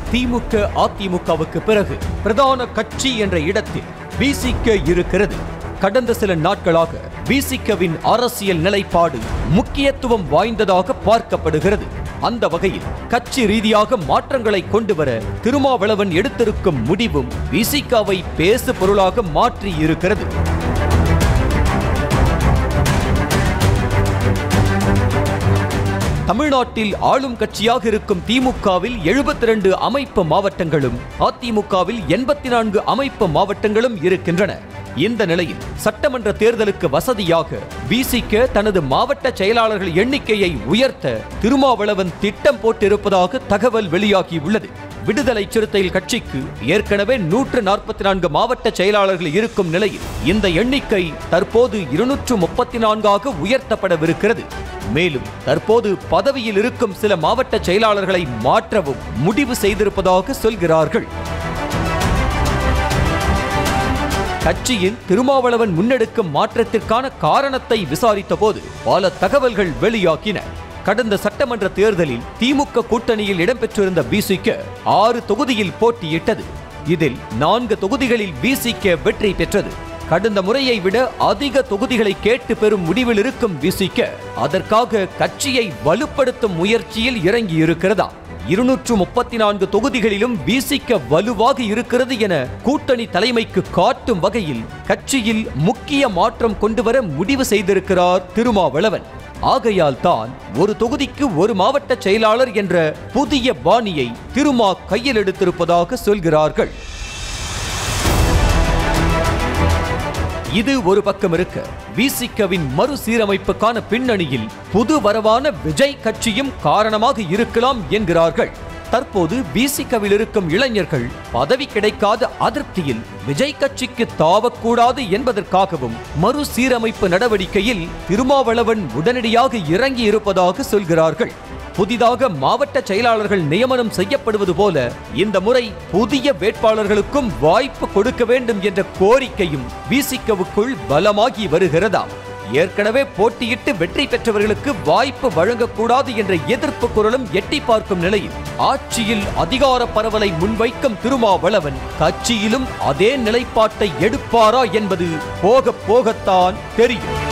திமுக அதிமுகவுக்கு பிறகு பிரதான கட்சி என்ற இடத்தில் விசிக இருக்கிறது கடந்த சில நாட்களாக விசிகவின் அரசியல் நிலைப்பாடு முக்கியத்துவம் வாய்ந்ததாக பார்க்கப்படுகிறது அந்த வகையில் கட்சி ரீதியாக மாற்றங்களை கொண்டு வர திருமாவளவன் எடுத்திருக்கும் முடிவும் விசிகாவை பேசு பொருளாக மாற்றி இருக்கிறது தமிழ்நாட்டில் ஆளும் கட்சியாக இருக்கும் திமுகவில் 72 அமைப்பு மாவட்டங்களும் அதிமுகவில் எண்பத்தி நான்கு அமைப்பு மாவட்டங்களும் இருக்கின்றன இந்த நிலையில் சட்டமன்ற தேர்தலுக்கு வசதியாக விசிக தனது மாவட்ட செயலாளர்கள் எண்ணிக்கையை உயர்த்த திருமாவளவன் திட்டம் போட்டிருப்பதாக தகவல் வெளியாகியுள்ளது விடுதலை சிறுத்தைகள் கட்சிக்கு ஏற்கனவே நூற்று நாற்பத்தி நான்கு மாவட்ட செயலாளர்கள் இருக்கும் நிலையில் இந்த எண்ணிக்கை தற்போது இருநூற்று முப்பத்தி நான்காக உயர்த்தப்படவிருக்கிறது மேலும் தற்போது பதவியில் இருக்கும் சில மாவட்ட செயலாளர்களை மாற்றவும் முடிவு செய்திருப்பதாக சொல்கிறார்கள் கட்சியில் திருமாவளவன் முன்னெடுக்கும் மாற்றத்திற்கான காரணத்தை விசாரித்த போது பல தகவல்கள் வெளியாகின கடந்த சட்டமன்ற தேர்தலில் திமுக கூட்டணியில் இடம்பெற்றிருந்த பிசிக ஆறு தொகுதியில் போட்டியிட்டது இதில் நான்கு தொகுதிகளில் பிசிக வெற்றி பெற்றது கடந்த முறையை விட அதிக தொகுதிகளை கேட்டு பெறும் முடிவில் இருக்கும் விசிக்க அதற்காக கட்சியை வலுப்படுத்தும் முயற்சியில் இறங்கி இருக்கிறதா இருநூற்று முப்பத்தி நான்கு தொகுதிகளிலும் விசிக்க வலுவாக இருக்கிறது என கூட்டணி தலைமைக்கு காட்டும் வகையில் கட்சியில் முக்கிய மாற்றம் கொண்டு வர முடிவு செய்திருக்கிறார் திருமாவளவன் ஆகையால் தான் ஒரு தொகுதிக்கு ஒரு மாவட்ட செயலாளர் என்ற புதிய பாணியை திருமா கையில் எடுத்திருப்பதாக சொல்கிறார்கள் இது ஒரு பக்கம் இருக்க விசிகவின் மறுசீரமைப்புக்கான பின்னணியில் புது வரவான விஜய் கட்சியும் காரணமாக இருக்கலாம் என்கிறார்கள் தற்போது விசிகவில் இருக்கும் இளைஞர்கள் பதவி கிடைக்காத அதிருப்தியில் விஜய் கட்சிக்கு தாவக்கூடாது என்பதற்காகவும் மறுசீரமைப்பு நடவடிக்கையில் திருமாவளவன் உடனடியாக இறங்கி இருப்பதாக சொல்கிறார்கள் புதிதாக மாவட்ட செயலாளர்கள் நியமனம் செய்யப்படுவது போல இந்த முறை புதிய வேட்பாளர்களுக்கும் வாய்ப்பு கொடுக்க வேண்டும் என்ற கோரிக்கையும் விசிகவுக்குள் பலமாகி வருகிறதாம் ஏற்கனவே போட்டியிட்டு வெற்றி பெற்றவர்களுக்கு வாய்ப்பு வழங்கக்கூடாது என்ற எதிர்ப்பு குரலும் எட்டி பார்க்கும் நிலையில் ஆட்சியில் அதிகார பரவலை முன்வைக்கும் திருமாவளவன் கட்சியிலும் அதே நிலைப்பாட்டை எடுப்பாரா என்பது போக போகத்தான் தெரியும்